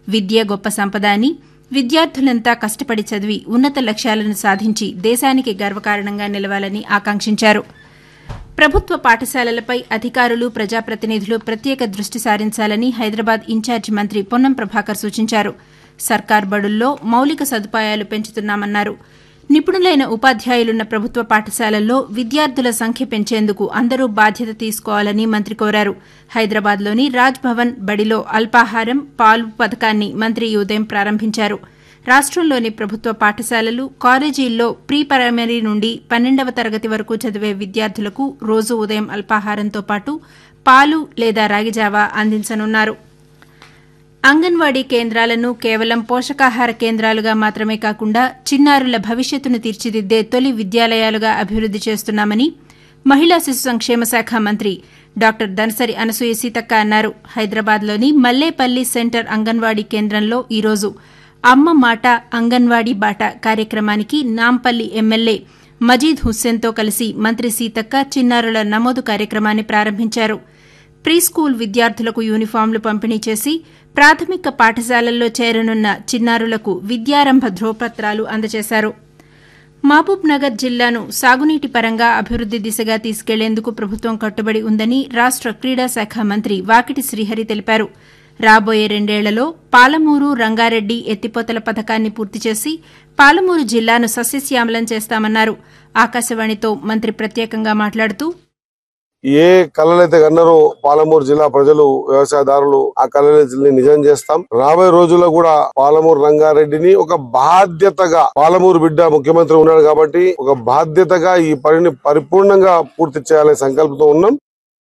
విద్య గొప్ప సంపద అని విద్యార్థులంతా కష్టపడి చదివి ఉన్నత లక్ష్యాలను సాధించి దేశానికి గర్వకారణంగా నిలవాలని ఆకాంక్షించారు ప్రభుత్వ పాఠశాలలపై అధికారులు ప్రజాప్రతినిధులు ప్రత్యేక దృష్టి సారించాలని హైదరాబాద్ ఇన్ఛార్జి మంత్రి పొన్నం ప్రభాకర్ సూచించారు సర్కార్ బడుల్లో మౌలిక సదుపాయాలు పెంచుతున్నామన్నారు నిపుణులైన ఉపాధ్యాయులున్న ప్రభుత్వ పాఠశాలల్లో విద్యార్థుల సంఖ్య పెంచేందుకు అందరూ బాధ్యత తీసుకోవాలని మంత్రి కోరారు హైదరాబాద్లోని రాజ్ భవన్ బడిలో అల్పాహారం పాలు పథకాన్ని మంత్రి ఈ ఉదయం ప్రారంభించారు రాష్టంలోని ప్రభుత్వ పాఠశాలలు కాలేజీల్లో ప్రీ ప్రైమరీ నుండి పన్నెండవ తరగతి వరకు చదివే విద్యార్థులకు రోజు ఉదయం అల్పాహారంతో పాటు పాలు లేదా రాగిజావా అందించనున్నారు అంగన్వాడీ కేంద్రాలను కేవలం పోషకాహార కేంద్రాలుగా మాత్రమే కాకుండా చిన్నారుల భవిష్యత్తును తీర్చిదిద్దే తొలి విద్యాలయాలుగా అభివృద్ది చేస్తున్నామని మహిళా శిశు సంక్షేమ శాఖ మంత్రి డాక్టర్ దనసరి అనసూయ సీతక్క అన్నారు హైదరాబాద్లోని మల్లేపల్లి సెంటర్ అంగన్వాడీ కేంద్రంలో ఈరోజు అమ్మ మాట అంగన్వాడీ బాట కార్యక్రమానికి నాంపల్లి ఎమ్మెల్యే మజీద్ హుస్సేన్తో కలిసి మంత్రి సీతక్క చిన్నారుల నమోదు కార్యక్రమాన్ని ప్రారంభించారు ప్రీ స్కూల్ విద్యార్థులకు యూనిఫాంలు పంపిణీ చేసి ప్రాథమిక పాఠశాలల్లో చేరనున్న చిన్నారులకు విద్యారంభ ధ్రువపత్రాలు అందజేశారు మహబూబ్ నగర్ జిల్లాను సాగునీటి పరంగా అభివృద్ది దిశగా తీసుకెళ్లేందుకు ప్రభుత్వం కట్టుబడి ఉందని రాష్ట క్రీడా శాఖ మంత్రి వాకిటి శ్రీహరి తెలిపారు రాబోయే రెండేళ్లలో పాలమూరు రంగారెడ్డి ఎత్తిపోతల పథకాన్ని పూర్తి చేసి పాలమూరు జిల్లాను సస్యశ్యామలం చేస్తామన్నారు ఆకాశవాణితో మంత్రి ప్రత్యేకంగా మాట్లాడుతూ ఏ కళలైతే కన్నారో పాలమూరు జిల్లా ప్రజలు వ్యవసాయదారులు ఆ కళలని నిజం చేస్తాం రాబోయే రోజుల్లో కూడా పాలమూరు రంగారెడ్డిని ఒక బాధ్యతగా పాలమూరు బిడ్డ ముఖ్యమంత్రి ఉన్నాడు కాబట్టి ఒక బాధ్యతగా ఈ పనిని పరిపూర్ణంగా పూర్తి చేయాలనే సంకల్పంతో ఉన్నాం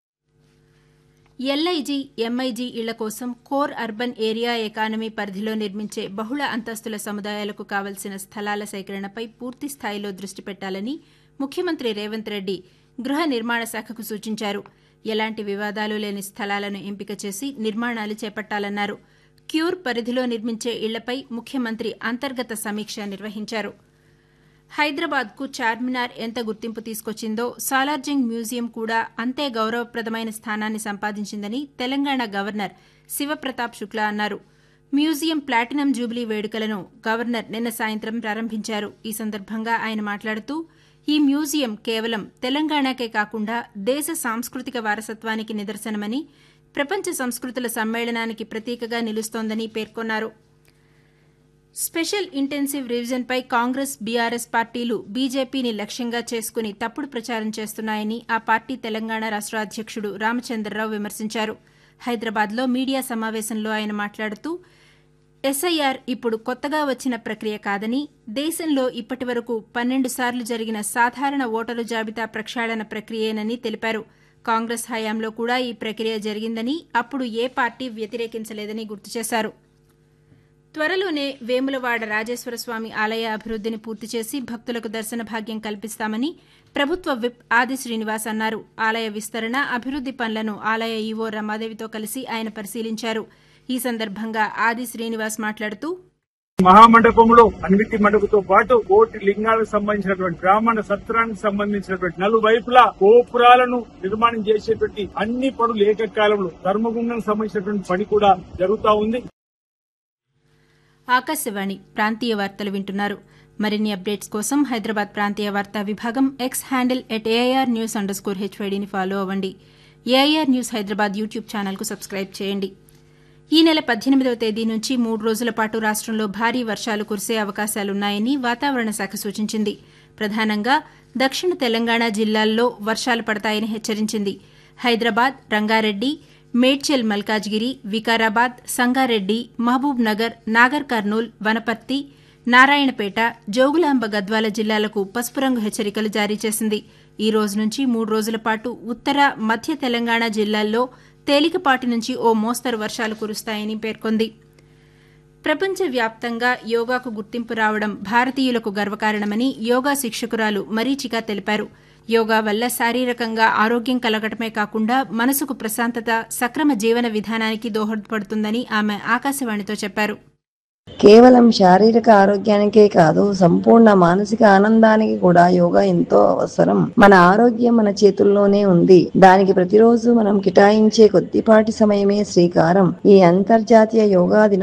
ఎల్ఐజీ ఎంఐజీ ఇళ్ల కోసం కోర్ అర్బన్ ఏరియా ఎకానమీ పరిధిలో నిర్మించే బహుళ అంతస్తుల సముదాయాలకు కావలసిన స్థలాల సేకరణపై పూర్తి స్థాయిలో దృష్టి పెట్టాలని ముఖ్యమంత్రి రేవంత్ రెడ్డి గృహ నిర్మాణ శాఖకు సూచించారు ఎలాంటి వివాదాలు లేని స్థలాలను ఎంపిక చేసి నిర్మాణాలు చేపట్టాలన్నారు క్యూర్ పరిధిలో నిర్మించే ఇళ్లపై ముఖ్యమంత్రి అంతర్గత సమీక్ష నిర్వహించారు హైదరాబాద్కు చార్మినార్ ఎంత గుర్తింపు తీసుకొచ్చిందో సాలార్జంగ్ మ్యూజియం కూడా అంతే గౌరవప్రదమైన స్థానాన్ని సంపాదించిందని తెలంగాణ గవర్నర్ శివప్రతాప్ శుక్లా అన్నారు మ్యూజియం ప్లాటినం జూబిలీ వేడుకలను గవర్నర్ నిన్న సాయంత్రం ప్రారంభించారు ఈ సందర్భంగా ఆయన మాట్లాడుతూ ఈ మ్యూజియం కేవలం తెలంగాణకే కాకుండా దేశ సాంస్కృతిక వారసత్వానికి నిదర్శనమని ప్రపంచ సంస్కృతుల సమ్మేళనానికి ప్రతీకగా నిలుస్తోందని పేర్కొన్నారు స్పెషల్ ఇంటెన్సివ్ రివిజన్పై కాంగ్రెస్ బీఆర్ఎస్ పార్టీలు బీజేపీని లక్ష్యంగా చేసుకుని తప్పుడు ప్రచారం చేస్తున్నాయని ఆ పార్టీ తెలంగాణ రాష్ట అధ్యక్షుడు రామచంద్రరావు విమర్శించారు హైదరాబాద్లో మీడియా సమావేశంలో ఆయన మాట్లాడుతూ ఎస్ఐఆర్ ఇప్పుడు కొత్తగా వచ్చిన ప్రక్రియ కాదని దేశంలో ఇప్పటి వరకు పన్నెండు సార్లు జరిగిన సాధారణ ఓటరు జాబితా ప్రక్షాళన ప్రక్రియేనని తెలిపారు కాంగ్రెస్ హయాంలో కూడా ఈ ప్రక్రియ జరిగిందని అప్పుడు ఏ పార్టీ వ్యతిరేకించలేదని గుర్తు చేశారు త్వరలోనే వేములవాడ రాజేశ్వరస్వామి ఆలయ అభివృద్దిని పూర్తి చేసి భక్తులకు దర్శన భాగ్యం కల్పిస్తామని ప్రభుత్వ విప్ ఆది శ్రీనివాస్ అన్నారు ఆలయ విస్తరణ అభివృద్ది పనులను ఆలయ ఈవో రమాదేవితో కలిసి ఆయన పరిశీలించారు ఈ సందర్భంగా ఆది శ్రీనివాస్ మాట్లాడుతూ మహామండపంలో అన్వితి మండపంతో పాటు కోటి లింగాలకు సంబంధించినటువంటి బ్రాహ్మణ సత్రానికి సంబంధించినటువంటి నలువైపులా గోపురాలను నిర్మాణం చేసేటువంటి అన్ని పనులు ఏకకాలంలో ధర్మగుండం సంబంధించినటువంటి పని కూడా జరుగుతా ఉంది ఆకాశవాణి ప్రాంతీయ వార్తలు వింటున్నారు మరిన్ని అప్డేట్స్ కోసం హైదరాబాద్ ప్రాంతీయ వార్తా విభాగం X handle at AIR news underscore హెచ్వైడీని ఫాలో అవ్వండి ఏఐఆర్ న్యూస్ హైదరాబాద్ యూట్యూబ్ ఛానల్కు సబ్స్క్రైబ్ చేయండి ఈ నెల పద్దెనిమిదవ తేదీ నుంచి మూడు రోజుల పాటు రాష్టంలో భారీ వర్షాలు కురిసే అవకాశాలున్నాయని వాతావరణ శాఖ సూచించింది ప్రధానంగా దక్షిణ తెలంగాణ జిల్లాల్లో వర్షాలు పడతాయని హెచ్చరించింది హైదరాబాద్ రంగారెడ్డి మేడ్చల్ మల్కాజ్గిరి వికారాబాద్ సంగారెడ్డి మహబూబ్ నగర్ నాగర్ కర్నూల్ వనపర్తి నారాయణపేట జోగులాంబ గద్వాల జిల్లాలకు పసుపు రంగు హెచ్చరికలు జారీ చేసింది ఈ రోజు నుంచి మూడు రోజుల పాటు ఉత్తర మధ్య తెలంగాణ జిల్లాల్లో తేలికపాటి నుంచి ఓ మోస్తరు వర్షాలు కురుస్తాయని పేర్కొంది ప్రపంచవ్యాప్తంగా యోగాకు గుర్తింపు రావడం భారతీయులకు గర్వకారణమని యోగా శిక్షకురాలు మరీచిక తెలిపారు యోగా వల్ల శారీరకంగా ఆరోగ్యం కలగటమే కాకుండా మనసుకు ప్రశాంతత సక్రమ జీవన విధానానికి దోహదపడుతుందని ఆమె ఆకాశవాణితో చెప్పారు కేవలం శారీరక ఆరోగ్యానికే కాదు సంపూర్ణ మానసిక ఆనందానికి కూడా యోగా ఎంతో అవసరం మన ఆరోగ్యం మన చేతుల్లోనే ఉంది దానికి ప్రతిరోజు మనం కేటాయించే కొద్దిపాటి సమయమే శ్రీకారం ఈ అంతర్జాతీయ యోగా దినం